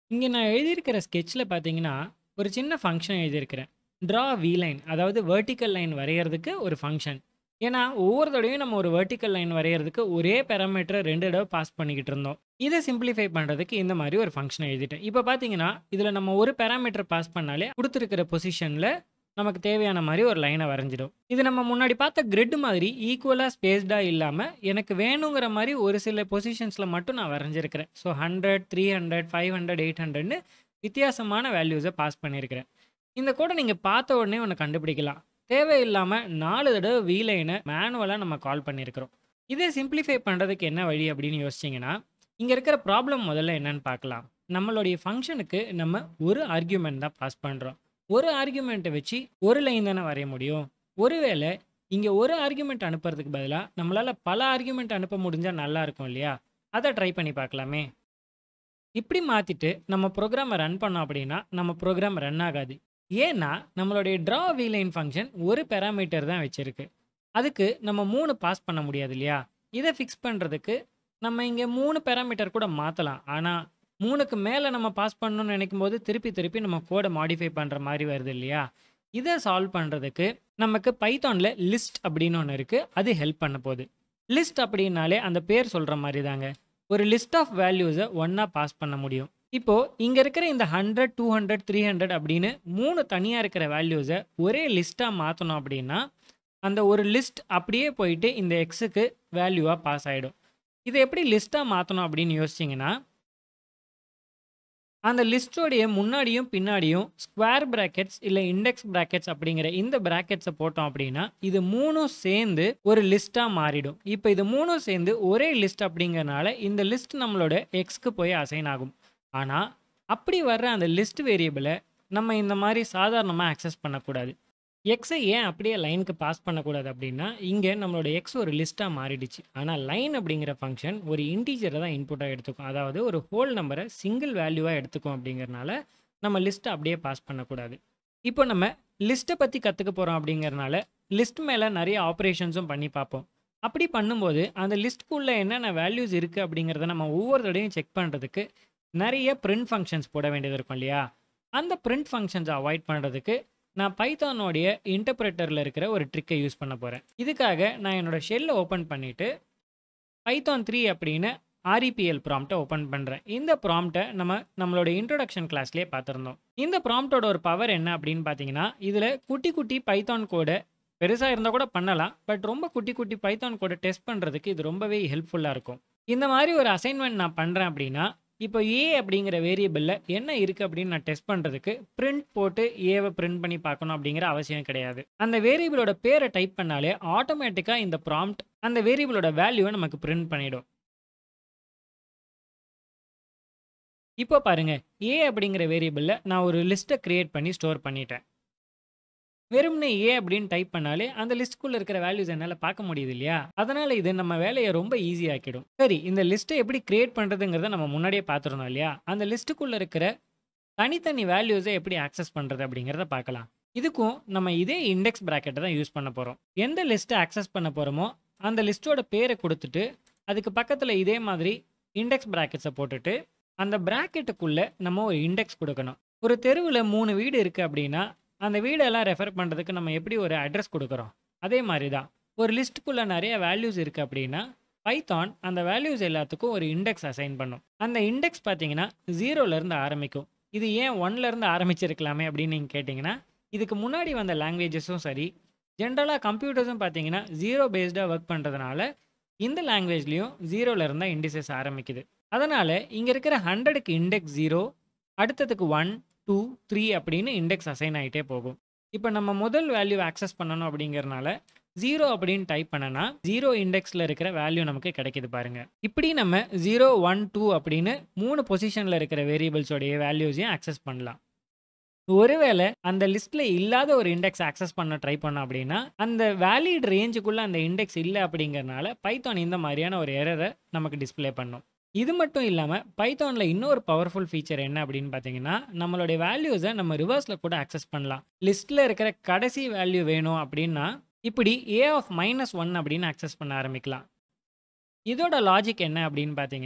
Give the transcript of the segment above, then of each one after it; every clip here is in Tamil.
இங்க நான் எழுதியிருக்கிற ஸ்கெட்ச்ல பார்த்தீங்கன்னா, ஒரு சின்ன ஃபங்ஷன் எழுதியிருக்கிறேன். ட்ரா வி லைன் அதாவது வெர்டிக்கல் லைன் வரையறதுக்கு ஒரு ஃபங்ஷன். ஏன்னா, ஒவ்வொரு தடவையும் நம்ம ஒரு வெர்டிக்கல் லைன் வரையறதுக்கு ஒரே பாராமீட்டர 2 தடவ பாஸ் பண்ணிக்கிட்டு இருந்தோம். இத சிம்ப்ளிஃபை பண்றதுக்கு இந்த மாரி ஒரு ஃபங்ஷன் எழுதிட்டேன். இப்ப பார்த்தீங்கன்னா, இதுல நம்ம ஒரு பாராமீட்டர் பாஸ் பண்ணாலே குடுத்திருக்கிற பொசிஷன்ல நமக்கு தேவையான மாரி ஒரு லைன வரைஞ்சிடும். இது நம்ம முன்னாடி பார்த்த கிரிட் மாதிரி ஈக்குவலா ஸ்பேஸ்டா இல்லாம, எனக்கு வேணுங்கிற மாரி ஒரு சில பொசிஷன்ஸ்ல மட்டும் நான் வரைஞ்சிருக்கிறேன். ஸோ 100, 300, 500, 800ன்னு வித்தியாசமான வேல்யூஸ பாஸ் பண்ணியிருக்கிறேன். இந்த கோட நீங்க பார்த்த உடனே ஒண்ணு கண்டுபிடிக்கலாம். தேவையில்லாம 4 தடவ வி லைன மேனுவலா நம்ம கால் பண்ணியிருக்கிறோம். இத சிம்ப்ளிஃபை பண்றதுக்கு என்ன வழி அப்படின்னு யோசிச்சீங்கன்னா, இங்க இருக்கிற ப்ராப்ளம் முதல்ல என்னன்னு பார்க்கலாம். நம்மளுடைய ஃபங்ஷனுக்கு நம்ம ஒரு ஆர்குமென்ட் தான் பாஸ் பண்றோம். ஒரு ஆர்குமென்ட்ட வச்சு ஒரு லைன் தானே வரைய முடியும். ஒருவேள இங்க ஒரு ஆர்குமென்ட் அனுப்புறதுக்கு பதிலா, நம்மளால பல ஆர்குமென்ட் அனுப்ப முடிஞ்சா நல்லா இருக்கும் இல்லையா? அத ட்ரை பண்ணி பார்க்கலாமே. இப்படி மாத்திட்டு நம்ம புரோகிராம ரன் பண்ணோம் அப்படின்னா, நம்ம புரோகிராம் ரன் ஆகாது. ஏன்னா, நம்மளுடைய ட்ரா வி லைன் ஃபங்ஷன் ஒரு பாராமீட்டர் தான் வச்சிருக்கு. அதுக்கு நம்ம 3 பாஸ் பண்ண முடியாது இல்லையா? இத ஃபிக்ஸ் பண்றதுக்கு நம்ம இங்க 3 பாராமீட்டர் கூட மாத்தலாம். ஆனா, 3க்கு மேல நம்ம பாஸ் பண்ணணும்னு நினைக்கும்போது, திருப்பி திருப்பி நம்ம கோட மாடிஃபை பண்ற மாரி வருது இல்லையா? இத சால்வ் பண்றதுக்கு நமக்கு பைத்தான்ல லிஸ்ட் அப்படின்னு ஒண்ணு இருக்கு. அது ஹெல்ப் பண்ண போது. லிஸ்ட் அப்படின்னாலே அந்த பேர் சொல்ற மாரி தாங்க. ஒரு லிஸ்ட் ஆஃப் வேல்யூஸ ஒண்ணா பாஸ் பண்ண முடியும். இப்போ இங்க இருக்கிற இந்த 100, 200, 300 அப்படின்னு 3 தனியா இருக்கிற வேல்யூஸ ஒரே லிஸ்ட்டா மாத்தணும் அப்படின்னா, அந்த ஒரு லிஸ்ட் அப்படியே போயிட்டு இந்த எக்ஸ்‌க்கு வேல்யூவா பாஸ் ஆயிடும். இத எப்படி லிஸ்ட்டா மாத்தணும் அப்படின்னு யோசிச்சீங்கன்னா அந்த லிஸ்ட்டோடைய முன்னாடியும், பின்னாடியும் ஸ்க்வேர் பிராக்கெட்ஸ் இல்ல இண்டெக்ஸ் பிராக்கெட்ஸ் அப்படிங்கிற இந்த பிராக்கெட்ஸ போட்டோம் அப்படின்னா, இது 3ம் சேர்ந்து ஒரு லிஸ்ட்டா மாறிடும். இப்ப இது 3ம் சேர்ந்து ஒரே லிஸ்ட் அப்படிங்கிறனால, இந்த லிஸ்ட் நம்மளோட எக்ஸ்‌க்கு போய் அசைன் ஆகும். ஆனா, அப்படி வர்ற அந்த லிஸ்ட் வேரியபிள நம்ம இந்த மாரி சாதாரணமா ஆக்சஸ் பண்ணக்கூடாது. எக்ஸ ஏன் அப்படியே லைன்‌க்கு பாஸ் பண்ணக்கூடாது அப்படின்னா, இங்க நம்மளோட எக்ஸ் ஒரு லிஸ்ட்டா மாறிடுச்சு. ஆனா, லைன் அப்படிங்கிற ஃபங்ஷன் ஒரு இன்டிஜர தான் இன்புட்டா எடுத்துக்கும். அதாவது ஒரு ஹோல் நம்பர சிங்கிள் வேல்யூவா எடுத்துக்கும் அப்படிங்கிறனால, நம்ம லிஸ்ட்ட அப்படியே பாஸ் பண்ணக்கூடாது. இப்போ நம்ம லிஸ்ட்ட பத்தி கத்துக்க போறோம் அப்படிங்கிறனால, லிஸ்ட் மேல நெறைய ஆப்பரேஷன்ஸும் பண்ணி பார்ப்போம். அப்படி பண்ணும்போது, அந்த லிஸ்ட்‌க்குள்ள என்னென்ன வேல்யூஸ் இருக்கு அப்படிங்கிறத நம்ம ஒவ்வொரு தடவையும் செக் பண்றதுக்கு, நெறைய பிரின்ட் ஃபங்ஷன்ஸ் போட வேண்டியது இருக்கும் இல்லையா? அந்த பிரின்ட் ஃபங்ஷன்ஸ அவாய்ட் பண்றதுக்கு, நான் பைத்தானோடைய இன்டர்பிரெட்டர்ல இருக்கிற ஒரு ட்ரிக்க யூஸ் பண்ண போறேன். இதுக்காக நான் என்னோட ஷெல்ல ஓப்பன் பண்ணிட்டு, பைத்தான் 3 அப்படின்னு ஆர்இபிஎல் ப்ராம்ப்ட்ட ஓப்பன் பண்றேன். இந்த ப்ராம்ப்ட்ட நம்ம நம்மளோட இன்ட்ரோடக்ஷன் கிளாஸ்லயே பார்த்திருந்தோம். இந்த ப்ராம்ப்ட்டோட ஒரு பவர் என்ன அப்படின்னு பார்த்தீங்கன்னா, இதுல குட்டி குட்டி பைத்தான் கோட பெருசா இருந்தா கூட பண்ணலாம். பட் ரொம்ப குட்டி குட்டி பைத்தான் கோட டெஸ்ட் பண்றதுக்கு இது ரொம்பவே ஹெல்ப்ஃபுல்லா இருக்கும். இந்த மாரி ஒரு அசைன்மென்ட் நான் பண்றேன் அப்படின்னா, இப்போ ஏ அப்படிங்கிற வேரியபிள்ல என்ன இருக்கு அப்படின்னு நான் டெஸ்ட் பண்றதுக்கு, பிரின்ட் போட்டு ஏவ பிரின்ட் பண்ணி பார்க்கணும் அப்படிங்கிற அவசியம் கிடையாது. அந்த வேரியபிளோட பேர டைப் பண்ணாலே ஆட்டோமேட்டிக்கா இந்த ப்ராம்ப்ட் அந்த வேரியபிளோட வேல்யூவ நமக்கு பிரின்ட் பண்ணிடும். இப்போ பாருங்க, ஏ அப்படிங்கிற வேரியபிள்ல நான் ஒரு லிஸ்ட்ட கிரியேட் பண்ணி ஸ்டோர் பண்ணிட்டேன். வெறுமனே ஏ அப்படின்னு டைப் பண்ணாலே, அந்த லிஸ்ட்‌க்குள்ள இருக்கிற வேல்யூஸ் என்னால பார்க்க முடியுது இல்லையா? அதனால இது நம்ம வேலைய ரொம்ப ஈஸி ஆக்கிடும். சரி, இந்த லிஸ்ட்ட எப்படி கிரியேட் பண்றதுங்கிறத நம்ம முன்னாடியே பார்த்திருந்தோம் இல்லையா? அந்த லிஸ்ட்‌க்குள்ள இருக்கிற தனித்தனி வேல்யூஸ எப்படி ஆக்சஸ் பண்றது அப்படிங்கிறத பார்க்கலாம். இதுக்கும் நம்ம இதே இண்டெக்ஸ் பிராக்கெட்ட தான் யூஸ் பண்ண போறோம். எந்த லிஸ்ட்ட ஆக்சஸ் பண்ண போறோமோ, அந்த லிஸ்ட்டோட பேர குடுத்துட்டு, அதுக்கு பக்கத்துல இதே மாதிரி இண்டெக்ஸ் பிராக்கெட்ஸ போட்டுட்டு, அந்த பிராக்கெட்டுக்குள்ள நம்ம ஒரு இண்டெக்ஸ் குடுக்கணும். ஒரு தெருவுல 3 வீடு இருக்கு அப்படின்னா, அந்த வீடெல்லாம் ரெஃபர் பண்றதுக்கு நம்ம எப்படி ஒரு அட்ரஸ் குடுக்குறோம்? அதே மாரி தான். ஒரு லிஸ்ட்‌க்குள்ள நெறைய வேல்யூஸ் இருக்கு அப்படின்னா, பைத்தான் அந்த வேல்யூஸ் எல்லாத்துக்கும் ஒரு இண்டெக்ஸ் அசைன் பண்ணும். அந்த இண்டெக்ஸ் பார்த்தீங்கன்னா, 0ல இருந்து ஆரம்பிக்கும். இது ஏன் 1ல இருந்து ஆரம்பிச்சிருக்கலாமே அப்படின்னு நீங்க கேட்டீங்கன்னா, இதுக்கு முன்னாடி வந்த லாங்குவேஜஸும் சரி, ஜென்ரலா கம்ப்யூட்டர்ஸும் பார்த்தீங்கன்னா, 0 பேஸ்டா வொர்க் பண்றதுனால, இந்த லாங்குவேஜ்லயும் 0ல இருந்து தான் இண்டிசஸ் ஆரம்பிக்குது. அதனால இங்க இருக்கிற 100க்கு இண்டெக்ஸ் 0, அடுத்ததுக்கு 1, 2, 3 அப்படின்னு இண்டெக்ஸ் அசைன் ஆயிட்டே போகும். இப்ப நம்ம முதல் வேல்யூவ ஆக்சஸ் பண்ணணும் அப்படிங்கிறனால, 0 அப்படின்னு டைப் பண்ணனா, 0 இண்டெக்ஸ்ல இருக்கிற வேல்யூ நமக்கு கிடைக்குது பாருங்க. இப்படி நம்ம 0, 1, 2 அப்படின்னு 3 பொசிஷன்ல இருக்கிற வேரியபிள்ஸோடைய வேல்யூஸையும் ஆக்சஸ் பண்ணலாம். ஒருவேள அந்த லிஸ்ட்ல இல்லாத ஒரு இண்டெக்ஸ் ஆக்சஸ் பண்ண ட்ரை பண்ணோம் அப்படின்னா, அந்த வேலிட் ரேஞ்சுக்குள்ள அந்த இண்டெக்ஸ் இல்ல அப்படிங்கிறனால, பைத்தான் இந்த மாரியான ஒரு எரர நமக்கு டிஸ்ப்ளே பண்ணும். இது மட்டும் இல்லாம, பைத்தான்ல இன்னொரு பவர்ஃபுல் ஃபீச்சர் என்ன அப்படின்னு பார்த்தீங்கன்னா, நம்மளுடைய வேல்யூஸ நம்ம ரிவர்ஸ்ல கூட ஆக்சஸ் பண்ணலாம். லிஸ்ட்ல இருக்கிற கடைசி வேல்யூ வேணும் அப்படின்னா, இப்படி ஏ ஆஃப் -1 அப்படின்னு ஆக்சஸ் பண்ண ஆரம்பிக்கலாம். இதோட லாஜிக் என்ன அப்படின்னு பார்த்தீங்கன்னா,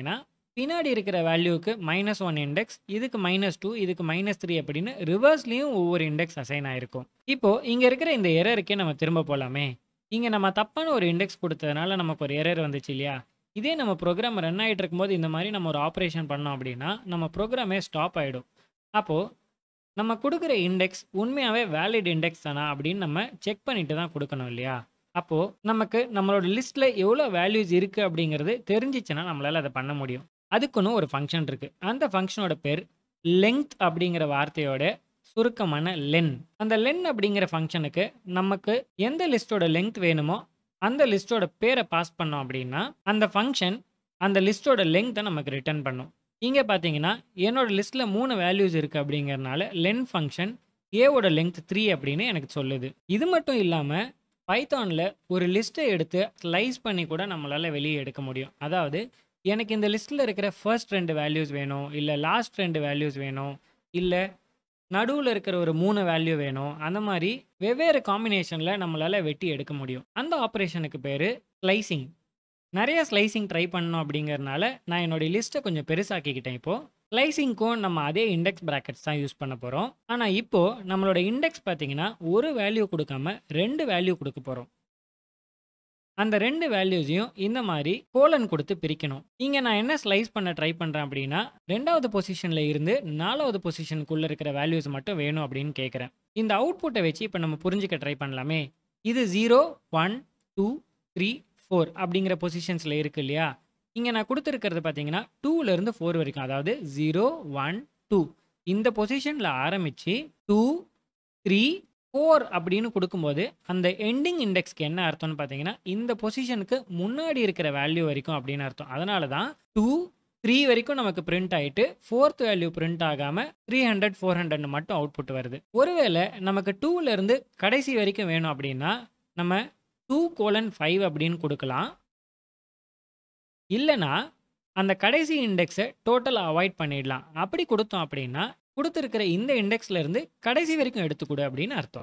பின்னாடி இருக்கிற வேல்யூக்கு மைனஸ் ஒன் இண்டெக்ஸ் இதுக்கு மைனஸ் டூ இதுக்கு மைனஸ் த்ரீ அப்படின்னு ரிவர்ஸ்லேயும் ஒவ்வொரு இண்டெக்ஸ் அசைன் ஆயிருக்கும் இப்போ இங்கே இருக்கிற இந்த எரருக்கே நம்ம திரும்ப போகலாமே இங்கே நம்ம தப்பான ஒரு இண்டெக்ஸ் கொடுத்ததுனால நமக்கு ஒரு எரர் வந்துச்சு இல்லையா இதே நம்ம ப்ரோக்ராம் ரன் ஆகிட்டு இருக்கும்போது இந்த மாதிரி நம்ம ஒரு ஆப்ரேஷன் பண்ணோம் அப்படின்னா நம்ம ப்ரோக்ராமே ஸ்டாப் ஆகிடும் அப்போது நம்ம கொடுக்குற இண்டெக்ஸ் உண்மையாகவே வேலிட் இண்டெக்ஸ் தானா அப்படின்னு நம்ம செக் பண்ணிட்டு தான் கொடுக்கணும் இல்லையா அப்போது நமக்கு நம்மளோட லிஸ்ட்டில் எவ்வளோ வேல்யூஸ் இருக்குது அப்படிங்கிறது தெரிஞ்சிச்சுன்னா நம்மளால் அதை பண்ண முடியும் அதுக்குன்னு ஒரு ஃபங்க்ஷன் இருக்குது அந்த ஃபங்க்ஷனோட பேர் லெங்த் அப்படிங்கிற வார்த்தையோட சுருக்கமான லென் அந்த லென் அப்படிங்கிற ஃபங்க்ஷனுக்கு நமக்கு எந்த லிஸ்ட்டோட லெங்த் வேணுமோ அந்த லிஸ்ட்டோட பேரை பாஸ் பண்ணோம் அப்படின்னா அந்த ஃபங்க்ஷன் அந்த லிஸ்ட்டோட லெங்த்தை நமக்கு ரிட்டர்ன் பண்ணும் இங்கே பார்த்தீங்கன்னா என்னோட லிஸ்ட்டில் மூணு வேல்யூஸ் இருக்குது அப்படிங்கிறனால லென் ஃபங்க்ஷன் ஏவோட லெங்த் த்ரீ அப்படின்னு எனக்கு சொல்லுது இது மட்டும் இல்லாமல் பைத்தானில் ஒரு லிஸ்ட்டை எடுத்து ஸ்லைஸ் பண்ணி கூட நம்மளால் வெளியே எடுக்க முடியும் அதாவது எனக்கு இந்த லிஸ்ட்டில் இருக்கிற ஃபர்ஸ்ட் ரெண்டு வேல்யூஸ் வேணும் இல்லை லாஸ்ட் ரெண்டு வேல்யூஸ் வேணும் இல்லை நடுவில் இருக்கிற ஒரு மூணு வேல்யூ வேணும் அந்த மாதிரி வெவ்வேறு காம்பினேஷனில் நம்மளால் வெட்டி எடுக்க முடியும் அந்த ஆப்ரேஷனுக்கு பேர் ஸ்லைசிங் நிறைய ஸ்லைசிங் ட்ரை பண்ணணும் அப்படிங்கறனால நான் என்னுடைய லிஸ்ட்டை கொஞ்சம் பெருசாக்கிக்கிட்டேன் இப்போது ஸ்லைசிங்க்கும் நம்ம அதே இண்டெக்ஸ் ப்ராக்கெட்ஸ் தான் யூஸ் பண்ண போகிறோம் ஆனால் இப்போது நம்மளோட இண்டெக்ஸ் பார்த்தீங்கன்னா ஒரு வேல்யூ கொடுக்காம ரெண்டு வேல்யூ கொடுக்க போகிறோம் அந்த ரெண்டு வேல்யூஸையும் இந்த மாதிரி கோலன் கொடுத்து பிரிக்கணும் இங்கே நான் என்ன ஸ்லைஸ் பண்ண ட்ரை பண்ணுறேன் அப்படின்னா ரெண்டாவது பொசிஷனில் இருந்து நாலாவது பொசிஷனுக்குள்ளே இருக்கிற வேல்யூஸ் மட்டும் வேணும் அப்படின்னு கேட்குறேன் இந்த அவுட்புட்டை வச்சு இப்போ நம்ம புரிஞ்சுக்க ட்ரை பண்ணலாமே இது zero one two three four அப்படிங்கிற பொசிஷன்ஸில் இருக்கு இல்லையா இங்கே நான் கொடுத்துருக்கிறது பார்த்தீங்கன்னா டூலேருந்து ஃபோர் வரைக்கும் அதாவது ஜீரோ ஒன் டூ இந்த பொசிஷனில் ஆரம்பித்து டூ த்ரீ ஃபோர் அப்படின்னு கொடுக்கும்போது அந்த எண்டிங் இண்டெக்ஸ்க்கு என்ன அர்த்தம்னு பார்த்தீங்கன்னா இந்த பொசிஷனுக்கு முன்னாடி இருக்கிற வேல்யூ வரைக்கும் அப்படின்னு அர்த்தம் அதனால தான் டூ த்ரீ வரைக்கும் நமக்கு பிரிண்ட் ஆகிட்டு ஃபோர்த் வேல்யூ பிரிண்ட் ஆகாமல் த்ரீ ஹண்ட்ரட் ஃபோர் ஹண்ட்ரட்னு மட்டும் அவுட்புட் வருது ஒருவேளை நமக்கு டூலேருந்து கடைசி வரைக்கும் வேணும் அப்படின்னா நம்ம டூ கோலன் ஃபைவ் அப்படின்னு கொடுக்கலாம் இல்லைனா அந்த கடைசி இண்டெக்ஸை டோட்டலாக அவாய்ட் பண்ணிடலாம் அப்படி கொடுத்தோம் அப்படின்னா கொடுத்துருக்கிற இந்த இண்டெக்ஸ்ல இருந்து கடைசி வரைக்கும் எடுத்துக்கொடு அப்படின்னு அர்த்தம்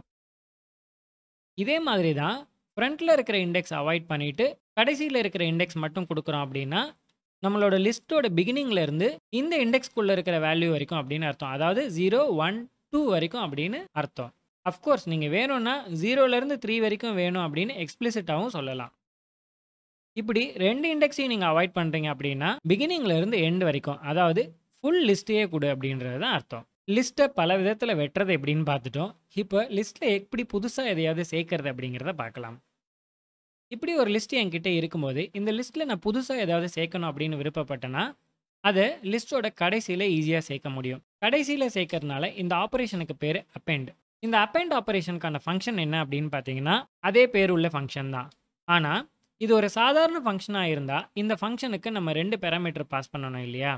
இதே மாதிரி தான் ஃப்ரண்ட்டில் இருக்கிற இண்டெக்ஸ் அவாய்ட் பண்ணிவிட்டு கடைசியில் இருக்கிற இண்டெக்ஸ் மட்டும் கொடுக்குறோம் அப்படின்னா நம்மளோட லிஸ்ட்டோட பிகினிங்ல இருந்து இந்த இண்டெக்ஸ்க்குள்ளே இருக்கிற வேல்யூ வரைக்கும் அப்படின்னு அர்த்தம் அதாவது ஜீரோ ஒன் டூ வரைக்கும் அப்படின்னு அர்த்தம் அஃப்கோர்ஸ் நீங்கள் வேணும்னா ஜீரோலேருந்து த்ரீ வரைக்கும் வேணும் அப்படின்னு எக்ஸ்பிளிசிட்டாகவும் சொல்லலாம் இப்படி ரெண்டு இண்டெக்ஸையும் நீங்கள் அவாய்ட் பண்ணுறீங்க அப்படின்னா பிகினிங்ல இருந்து எண்ட் வரைக்கும் அதாவது ஃபுல் லிஸ்ட்டையே கொடு அப்படின்றது தான் அர்த்தம் லிஸ்ட்டை பல விதத்தில் வெட்டுறது எப்படின்னு பார்த்துட்டோம் இப்போ லிஸ்ட்டில் எப்படி புதுசாக எதையாவது சேர்க்கறது அப்படிங்கிறத பார்க்கலாம் இப்படி ஒரு லிஸ்ட் என்கிட்ட இருக்கும்போது இந்த லிஸ்ட்டில் நான் புதுசாக ஏதாவது சேர்க்கணும் அப்படின்னு விருப்பப்பட்டேன்னா அதை லிஸ்ட்டோட கடைசியில் ஈஸியாக சேர்க்க முடியும் கடைசியில் சேர்க்கறதுனால இந்த ஆப்ரேஷனுக்கு பேர் அப்பெண்ட் இந்த அப்பெண்ட் ஆப்ரேஷனுக்கான ஃபங்க்ஷன் என்ன அப்படின்னு பார்த்தீங்கன்னா அதே பேர் உள்ள ஃபங்க்ஷன் தான் ஆனால் இது ஒரு சாதாரண ஃபங்க்ஷனாக இருந்தால் இந்த ஃபங்க்ஷனுக்கு நம்ம ரெண்டு பேராமீட்டர் பாஸ் பண்ணணும் இல்லையா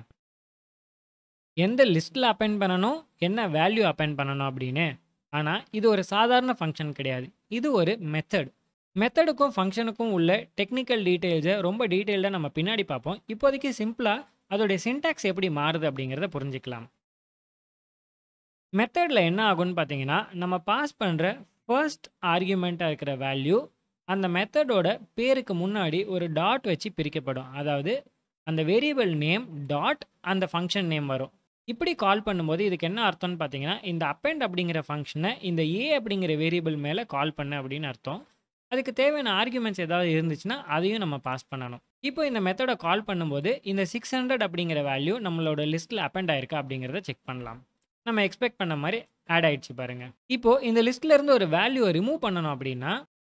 எந்த லிஸ்ட்டில் அப்பெண்ட் பண்ணணும் என்ன வேல்யூ அப்பெண்ட் பண்ணணும் அப்படின்னு ஆனால் இது ஒரு சாதாரண ஃபங்க்ஷன் கிடையாது இது ஒரு மெத்தட் மெத்தடுக்கும் ஃபங்க்ஷனுக்கும் உள்ள டெக்னிக்கல் டீட்டெயில்ஸை ரொம்ப டீட்டெயில்டாக நம்ம பின்னாடி பார்ப்போம் இப்போதைக்கு சிம்பிளாக அதோடைய சின்டாக்ஸ் எப்படி மாறுது அப்படிங்கிறத புரிஞ்சுக்கலாம் மெத்தடில் என்ன ஆகும்னு பார்த்தீங்கன்னா நம்ம பாஸ் பண்ணுற ஃபர்ஸ்ட் ஆர்கியூமெண்ட்டாக இருக்கிற வேல்யூ அந்த மெத்தடோட பேருக்கு முன்னாடி ஒரு டாட் வச்சு பிரிக்கப்படும் அதாவது அந்த வேரியபிள் நேம் டாட் அந்த ஃபங்க்ஷன் நேம் வரும் இப்படி கால் பண்ணும்போது இதுக்கு என்ன அர்த்தம்னு பார்த்தீங்கன்னா இந்த அப்பெண்ட் அப்படிங்கிற ஃபங்க்ஷனை இந்த ஏ அப்படிங்கிற வேரியபிள் மேலே கால் பண்ண அப்படின்னு அர்த்தம் அதுக்கு தேவையான ஆர்குமெண்ட்ஸ் ஏதாவது இருந்துச்சுன்னா அதையும் நம்ம பாஸ் பண்ணணும் இப்போ இந்த மெத்தடை கால் பண்ணும்போது இந்த சிக்ஸ் ஹண்ட்ரட் அப்படிங்கிற வேல்யூ நம்மளோட லிஸ்ட்டில் அப்பெண்ட் ஆயிருக்கா அப்படிங்கிறத செக் பண்ணலாம் நம்ம எக்ஸ்பெக்ட் பண்ண மாதிரி ஆட் ஆயிடுச்சு பாருங்க இப்போ இந்த லிஸ்ட்ல இருந்து ஒரு வேல்யூவை ரிமூவ் பண்ணணும் அப்படின்னா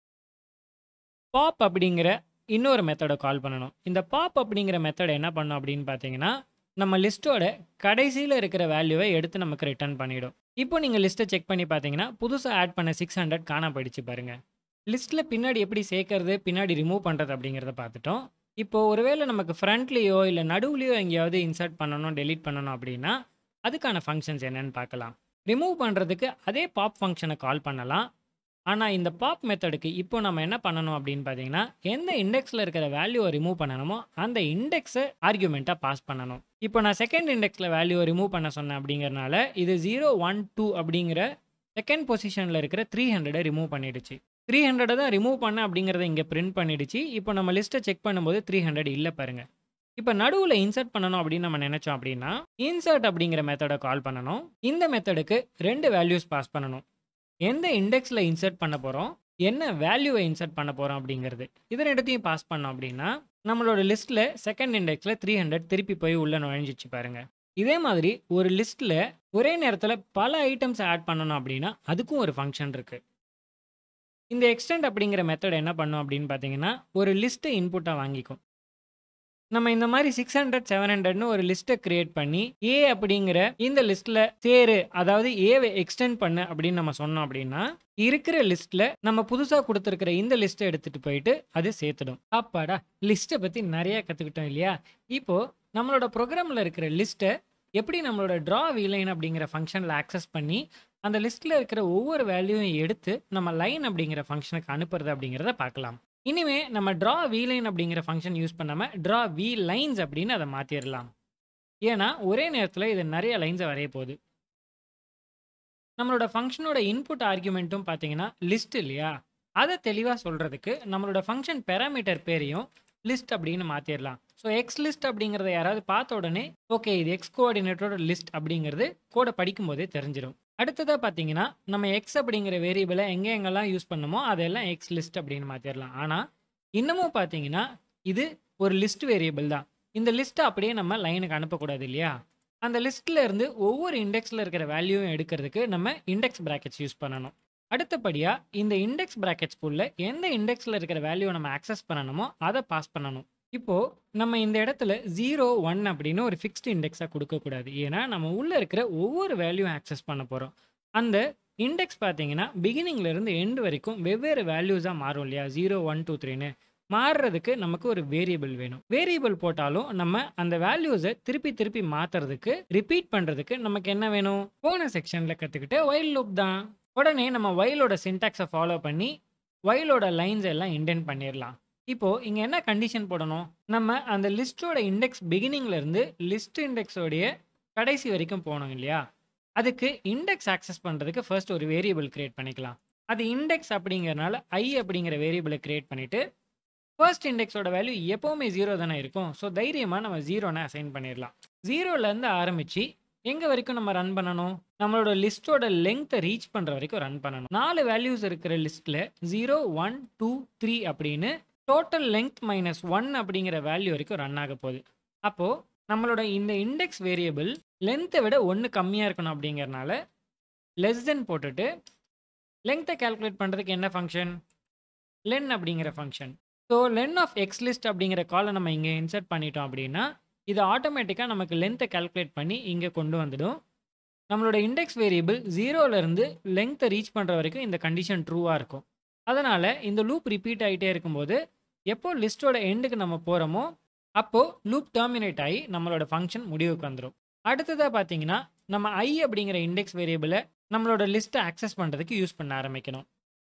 பாப் அப்படிங்கிற இன்னொரு மெத்தடை கால் பண்ணணும் இந்த பாப் அப்படிங்கிற மெத்தட் என்ன பண்ணும் அப்படின்னு பார்த்தீங்கன்னா நம்ம லிஸ்ட்டோட கடைசியில் இருக்கிற வேல்யூவை எடுத்து நமக்கு ரிட்டர்ன் பண்ணிடும் இப்போ நீங்கள் லிஸ்ட்டை செக் பண்ணி பார்த்தீங்கன்னா புதுசாக ஆட் பண்ண சிக்ஸ் ஹண்ட்ரட் காண போயிடுச்சு பாருங்க லிஸ்ட்டில் பின்னாடி எப்படி சேர்க்கறது பின்னாடி ரிமூவ் பண்ணுறது அப்படிங்கிறத பார்த்துட்டோம் இப்போ ஒருவேளை நமக்கு ஃப்ரண்ட்லேயோ இல்லை நடுவுலையோ எங்கேயாவது இன்சர்ட் பண்ணணும் டெலீட் பண்ணணும் அப்படின்னா அதுக்கான ஃபங்க்ஷன்ஸ் என்னன்னு பார்க்கலாம் ரிமூவ் பண்ணுறதுக்கு அதே பாப் ஃபங்க்ஷனை கால் பண்ணலாம் ஆனால் இந்த பாப் மெத்தடுக்கு இப்போ நம்ம என்ன பண்ணணும் அப்படின்னு பார்த்தீங்கன்னா எந்த இண்டெக்ஸில் இருக்கிற வேல்யூவை ரிமூவ் பண்ணணுமோ அந்த இண்டெக்ஸை ஆர்குமெண்ட்டாக பாஸ் பண்ணணும் இப்போ நான் செகண்ட் இண்டெக்ஸில் வேல்யூவை ரிமூவ் பண்ண சொன்னேன் அப்படிங்கிறனால இது ஜீரோ ஒன் டூ அப்படிங்கிற செகண்ட் பொசிஷனில் இருக்கிற த்ரீ ஹண்ட்ரடை ரிமூவ் பண்ணிடுச்சு த்ரீ ஹண்ட்ரடை தான் ரிமூவ் பண்ண அப்படிங்கிறத இங்கே பிரிண்ட் பண்ணிடுச்சு இப்போ நம்ம லிஸ்ட்டை செக் பண்ணும்போது த்ரீ ஹண்ட்ரட் இல்லை பாருங்கள் இப்ப நடுவுல இன்சர்ட் பண்ணணும் அப்படின்னு நம்ம நினைச்சோம் அப்படின்னா, இன்சர்ட் அப்படிங்கிற மெத்தட கால் பண்ணணும். இந்த மெத்தடுக்கு 2 வேல்யூஸ் பாஸ் பண்ணணும். எந்த இண்டெக்ஸ்ல இன்சர்ட் பண்ண போறோம், என்ன வேல்யூவ இன்சர்ட் பண்ண போறோம் அப்படிங்கிறது. இத 2த்தையும் பாஸ் பண்ணோம் அப்படின்னா, நம்மளோட லிஸ்ட்ல செகண்ட் இண்டெக்ஸ்ல 300 திருப்பி போய் உள்ள நுழைஞ்சிச்சு பாருங்க. இதே மாதிரி ஒரு லிஸ்ட்ல ஒரே நேரத்துல பல ஐட்டம்ஸ் ஆட் பண்ணணும் அப்படின்னா, அதுக்கும் ஒரு ஃபங்ஷன் இருக்கு. இந்த எக்ஸ்டெண்ட் அப்படிங்கிற மெத்தட் என்ன பண்ணும் அப்படின்னு பார்த்தீங்கன்னா, ஒரு லிஸ்ட்ட இன்புட்டா வாங்கிக்கும். நம்ம இந்த மாரி 600, 700ன்னு ஒரு லிஸ்ட்ட கிரியேட் பண்ணி, ஏ அப்படிங்கிற இந்த லிஸ்ட்ல சேரு, அதாவது ஏவ எக்ஸ்டெண்ட் பண்ணு அப்படின்னு நம்ம சொன்னோம் அப்படின்னா, இருக்கிற லிஸ்ட்ல நம்ம புதுசா குடுத்திருக்கிற இந்த லிஸ்ட்ட எடுத்துட்டு போயிட்டு அது சேர்த்துடும். அப்பாடா! லிஸ்ட்ட பத்தி நெறைய கத்துக்கிட்டோம் இல்லையா? இப்போ நம்மளோட ப்ரோகிராம்ல இருக்கிற லிஸ்ட்ட எப்படி நம்மளோட ட்ரா விலைன் அப்படிங்கிற ஃபங்ஷன்ல ஆக்சஸ் பண்ணி, அந்த லிஸ்ட்ல இருக்கிற ஒவ்வொரு வேல்யூவையும் எடுத்து நம்ம லைன் அப்படிங்கிற ஃபங்ஷனுக்கு அனுப்புறது அப்படிங்கிறத பார்க்கலாம். இனிமே நம்ம ட்ரா விலைன் அப்படிங்கிற ஃபங்ஷன் யூஸ் பண்ணாம, ட்ரா விலைன்ஸ் அப்படின்னு அத மாத்திரலாம். ஏன்னா, ஒரே நேரத்துல இது நெறைய லைன்ஸ வரைய போகுது. நம்மளோட ஃபங்ஷனோட இன்புட் ஆர்குமென்ட்டும் பார்த்தீங்கன்னா, லிஸ்ட் இல்லையா? அத தெளிவா சொல்றதுக்கு நம்மளோட ஃபங்ஷன் பாராமீட்டர் பேரையும் லிஸ்ட் அப்படின்னு மாத்திரலாம். ஸோ எக்ஸ் லிஸ்ட் அப்படிங்கிறத யாராவது பார்த்த உடனே, ஓகே இது எக்ஸ் கோஆர்டினேட்டரோட லிஸ்ட் அப்படிங்கிறது கோட படிக்கும்போதே தெரிஞ்சிரும். அடுத்ததா பார்த்தீங்கன்னா, நம்ம எக்ஸ் அப்படிங்கிற வேரியபிள எங்க எங்கெல்லாம் யூஸ் பண்ணோமோ, அதெல்லாம் எக்ஸ் லிஸ்ட் அப்படின்னு மாத்திரலாம். ஆனா, இன்னமும் பார்த்தீங்கன்னா, இது ஒரு லிஸ்ட் வேரியபிள் தான். இந்த லிஸ்ட்ட அப்படியே நம்ம லைனுக்கு அனுப்பக்கூடாது இல்லையா? அந்த லிஸ்ட்ல இருந்து ஒவ்வொரு இண்டெக்ஸ்ல இருக்கிற வேல்யூவும் எடுக்கிறதுக்கு நம்ம இண்டெக்ஸ் பிராக்கெட்ஸ் யூஸ் பண்ணணும். அடுத்தபடியா இந்த இண்டெக்ஸ் பிராக்கெட்ஸ்க்குள்ள எந்த இண்டெக்ஸ்ல இருக்கிற வேல்யூவ நம்ம ஆக்சஸ் பண்ணணுமோ, அத பாஸ் பண்ணணும். இப்போ நம்ம இந்த இடத்துல 0, 1 அப்படின்னு ஒரு ஃபிக்ஸ்ட் இண்டெக்ஸா குடுக்கக்கூடாது. ஏன்னா, நம்ம உள்ள இருக்கிற ஒவ்வொரு வேல்யூவும் ஆக்சஸ் பண்ண போறோம். அந்த இண்டெக்ஸ் பார்த்தீங்கன்னா, பிகினிங்ல இருந்து எண்ட் வரைக்கும் வெவ்வேறு வேல்யூஸா மாறும் இல்லையா? 0, 1, 2, 3ன்னு. மாறுறதுக்கு நமக்கு ஒரு வேரியபிள் வேணும். வேரியபிள் போட்டாலும் நம்ம அந்த வேல்யூஸ திருப்பி திருப்பி மாத்துறதுக்கு, ரிப்பீட் பண்றதுக்கு நமக்கு என்ன வேணும்? போன செக்ஷன்ல கத்துக்கிட்ட வைல் லூப் தான். உடனே நம்ம வைலோட சின்டாக்ஸ ஃபாலோ பண்ணி, வைலோட லைன்ஸ் எல்லாம் இண்டென்ட் பண்ணிறலாம். இப்போ இங்க என்ன கண்டிஷன் போடணும்? நம்ம அந்த லிஸ்ட்டோட இண்டெக்ஸ் பிகினிங்ல இருந்து லிஸ்ட் இண்டெக்ஸோடைய கடைசி வரைக்கும் போணும் இல்லையா? அதுக்கு இண்டெக்ஸ் ஆக்சஸ் பண்றதுக்கு ஃபர்ஸ்ட் ஒரு வேரியபிள் கிரியேட் பண்ணிக்கலாம். அது இண்டெக்ஸ் அப்படிங்கிறனால i அப்படிங்கிற வேரியபிள கிரியேட் பண்ணிட்டு, ஃபர்ஸ்ட் இண்டெக்ஸோட வேல்யூ எப்பவுமே 0 தானே இருக்கும். ஸோ தைரியமா நம்ம 0ன்னு அசைன் பண்ணிறலாம். 0ல இருந்து ஆரம்பிச்சு எங்க வரைக்கும் நம்ம ரன் பண்ணணும்? நம்மளோட லிஸ்ட்டோட லெங்த்த ரீச் பண்ற வரைக்கும் ரன் பண்ணணும். 4 வேல்யூஸ் இருக்கிற லிஸ்ட்ல 0, 1, 2, 3 அப்படின்னு டோட்டல் லெங்த் மைனஸ் 1 அப்படிங்கிற வேல்யூ வரைக்கும் ரன் ஆக போகுது. அப்போ நம்மளோட இந்த இண்டெக்ஸ் வேரியபிள் லென்த்த விட 1 கம்மியா இருக்கணும் அப்படிங்கிறனால, லெஸ் தென் போட்டுட்டு, லெங்த்த கால்குலேட் பண்றதுக்கு என்ன ஃபங்ஷன்? லென் அப்படிங்கிற function. So len of x list அப்படிங்கிற கால நம்ம இங்க இன்சர்ட் பண்ணிட்டோம் அப்படின்னா, இது ஆட்டோமேட்டிக்கா நமக்கு லென்த்த கால்குலேட் பண்ணி இங்க கொண்டு வந்துடும். நம்மளோட இண்டெக்ஸ் வேரியபிள் 0ல இருந்து லெங்த்த ரீச் பண்ற வரைக்கும் இந்த கண்டிஷன் ட்ரூவா இருக்கும். அதனால இந்த லூப் ரிப்பீட் ஆயிட்டே இருக்கும்போது, எப்போ லிஸ்ட்டோட எண்டுக்கு நம்ம போறோமோ, அப்போ லூப் டெர்மினேட் ஆயி நம்மளோட ஃபங்ஷன் முடிவுக்கு வந்துரும். அடுத்ததா பார்த்தீங்கன்னா, நம்ம i அப்படிங்கிற இண்டெக்ஸ் வேரியபிள நம்மளோட லிஸ்ட்ட ஆக்சஸ் பண்றதுக்கு யூஸ் பண்ண ஆரம்பிக்கணும்.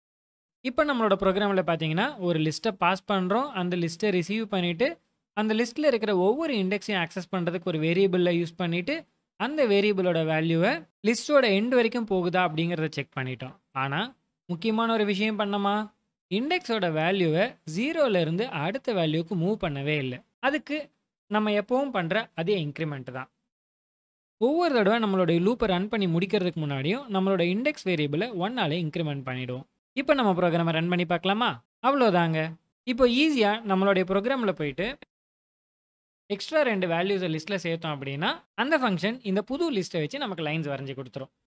இப்ப நம்மளோட ப்ரோகிராம்ல பார்த்தீங்கன்னா, ஒரு லிஸ்ட்ட பாஸ் பண்றோம். அந்த லிஸ்ட்ட ரிசீவ் பண்ணிட்டு, அந்த லிஸ்ட்ல இருக்கிற ஒவ்வொரு இண்டெக்ஸையும் ஆக்சஸ் பண்றதுக்கு ஒரு வேரியபிள யூஸ் பண்ணிட்டு, அந்த வேரியபிளோட வேல்யூவ லிஸ்ட்டோட எண்ட் வரைக்கும் போகுதா அப்படிங்கிறத செக் பண்ணிட்டோம். ஆனா, முக்கியமான ஒரு விஷயம் பண்ணோமா? இண்டெக்ஸோட வேல்யூவ 0ல இருந்து அடுத்த வேல்யூக்கு மூவ் பண்ணவே இல்ல. அதுக்கு நம்ம எப்பவும் பண்ற அதே இன்கிரிமெண்ட் தான். ஒவ்வொரு தடவ நம்மளோட லூப்ப ரன் பண்ணி முடிக்கிறதுக்கு முன்னாடியும், நம்மளோட இண்டெக்ஸ் வேரியபிள 1ஆல இன்கிரிமெண்ட் பண்ணிடுவோம். இப்ப நம்ம ப்ரோகிராம ரன் பண்ணி பார்க்கலாமா? அவ்வளோதாங்க. இப்போ ஈஸியா நம்மளுடைய ப்ரோகிராம்ல போயிட்டு எக்ஸ்ட்ரா 2 வேல்யூஸ லிஸ்ட்ல சேர்த்தோம் அப்படின்னா, அந்த ஃபங்ஷன் இந்த புது லிஸ்ட்ட வச்சு நமக்கு லைன்ஸ் வரைஞ்சு குடுத்துரும்.